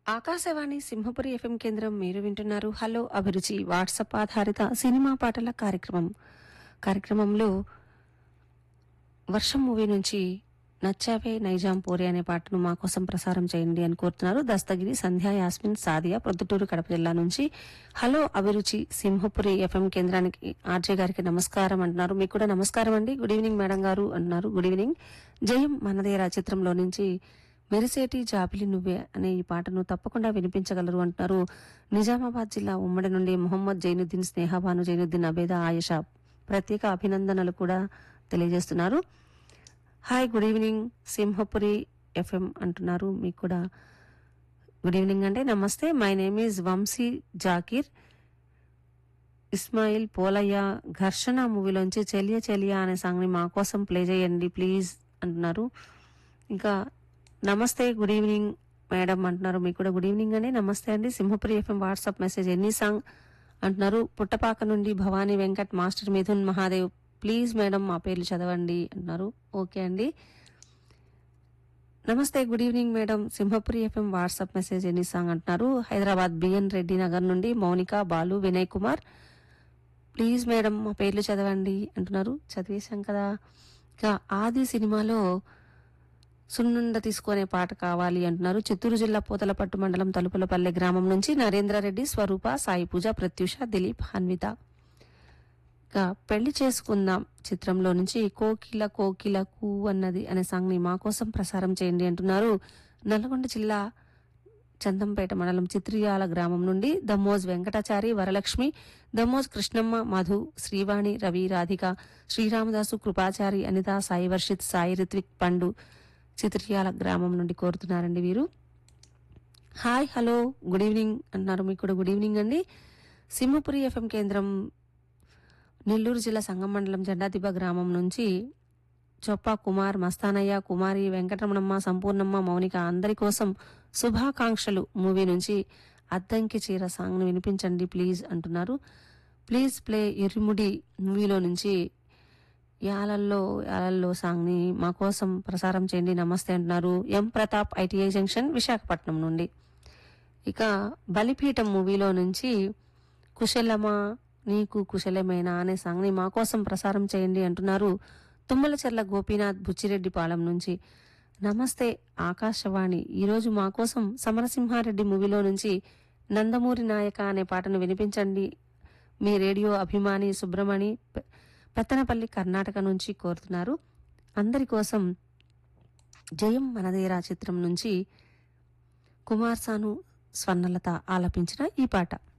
Akashvani Simhapuri FM కేంద్రం మీరు వింటున్నారు హలో అభిరుచి వాట్సాప్ ఆధారిత సినిమా పాటల కార్యక్రమం కార్యక్రమంలో వర్షం మూవీ నుంచి నచ్చావే నైజాం పోరే అనే పాటను మా కోసం ప్రసారం చేయండి అని కోరుతున్నారు దస్తగిరి సంధ్యా యాస్మిన్ సాదియా ప్రొద్దుటూరు కడప జిల్లా నుంచి హలో అభిరుచి సింహపురి ఎఫ్ఎం కేంద్రానికి ఆర్జే గారికి నమస్కారం అంటున్నారు మీకు కూడా నమస్కారం అండి గుడ్ ఈవినింగ్ మేడం గారు అంటున్నారు గుడ్ ఈవినింగ్ జయం మనదేరా చిత్రంలో నుంచి మెరిసేటి జాబిలి నువ్వే అనే ఈ పాటను తప్పకుండా వినిపించగలరు అంటున్నారు నిజామాబాద్ జిల్లా ఉమ్మడి నుండి మొహమ్మద్ జైనుద్దీన్ స్నేహబాను జైనుద్దీన్ అబేద ఆయేషా ప్రత్యేక అభినందనలు కూడా తెలియజేస్తున్నారు hi good evening Simhapuri FM అంటున్నారు మీకు కూడా గుడ్ ఈవినింగ్ అంటే నమస్తే my name is Vamshi Zakir Ismail Polayya Gharshana మూవీలోంచి చెలియ చెలియ అనే సాంగ్ని మా కోసం ప్లే చేయండి ప్లీజ్ అంటున్నారు ఇంకా నమస్తే గుడ్ ఈవినింగ్ మేడం అంటున్నారు మీకు కూడా గుడ్ ఈవినింగ్ అండి నమస్తే అండి సింహపురి ఎఫ్ఎం వాట్సాప్ మెసేజ్ ఎన్ని సాంగ్ అంటున్నారు పుట్టపాక నుండి Bhavani Venkat master Mithun Mahadev please madam మా పేర్లు చదవండి అంటున్నారు ఓకే అండి నమస్తే good evening madam Simhapuri FM WhatsApp message ఎన్ని సాంగ్ అంటున్నారు హైదరాబాద్ బిఎన్ రెడ్డి నగర్ నుండి మౌనిక బాలు వినయ్ కుమార్ ప్లీజ్ మేడం మా పేర్లు చదవండి అంటున్నారు చదివేశాం కదా ఇక ఆది సినిమాలో సున్నుండ తీసుకునే పాట కావాలి అంటున్నారు చిత్తూరు జిల్లా పోతలపట్టు మండలం తలుపులపల్లె గ్రామం నుంచి నరేంద్రారెడ్డి స్వరూప సాయి పూజ ప్రత్యూష దిలీప్ హన్విత ఇక పెళ్లి చేసుకుందాం చిత్రంలో నుంచి కోకిల కోకిల కూ అన్నది అనే సాంగ్ ని మా కోసం ప్రసారం చేయండి అంటున్నారు నల్గొండ జిల్లా చందంపేట మండలం చిత్రియాల గ్రామం నుండి దమ్మోజ్ వెంకటాచారి వరలక్ష్మి దమ్మోజ్ కృష్ణమ్మ మధు శ్రీవాణి రవి రాధిక శ్రీరామదాసు కృపాచారి అనిత సాయి వర్షిత్ సాయి రిత్విక్ పండు చిత్రియాల గ్రామం నుండి కోరుతున్నారండి వీరు హాయ్ హలో గుడ్ ఈవినింగ్ అన్నారు మీకు కూడా గుడ్ ఈవినింగ్ అండి సింహపురి ఎఫ్ఎం కేంద్రం నెల్లూరు జిల్లా సంగం మండలం జెండాదిబ్బ గ్రామం నుంచి చొప్ప కుమార్ మస్తానయ్య కుమారి వెంకటరమణమ్మ సంపూర్ణమ్మ మౌనిక అందరి కోసం శుభాకాంక్షలు మూవీ నుంచి అద్దంకి చీర సాంగ్ను వినిపించండి ప్లీజ్ అంటున్నారు ప్లీజ్ ప్లే ఇరుముడి మూవీలో నుంచి యాలల్లో యాలల్లో సాంగ్ని మా కోసం ప్రసారం చేయండి నమస్తే అంటున్నారు M Pratap ITI junction Visakhapatnam నుండి ఇక బలిపీఠం మూవీలో నుంచి కుశలమా నీకు కుశలమేనా అనే సాంగ్ని మా కోసం ప్రసారం చేయండి అంటున్నారు తుమ్మలచెర్ల గోపీనాథ్ బుచ్చిరెడ్డి పాలెం నుంచి నమస్తే ఆకాశవాణి ఈరోజు మా కోసం సమరసింహారెడ్డి మూవీలో నుంచి నందమూరి నాయక అనే పాటను వినిపించండి మీ రేడియో అభిమాని సుబ్రమణి పె- పెత్తనపల్లి కర్ణాటక నుంచి కోరుతున్నారు అందరి కోసం జయం మనదేరా చిత్రం నుంచి కుమార్ సాను స్వర్ణలత ఆలపించిన ఈ పాట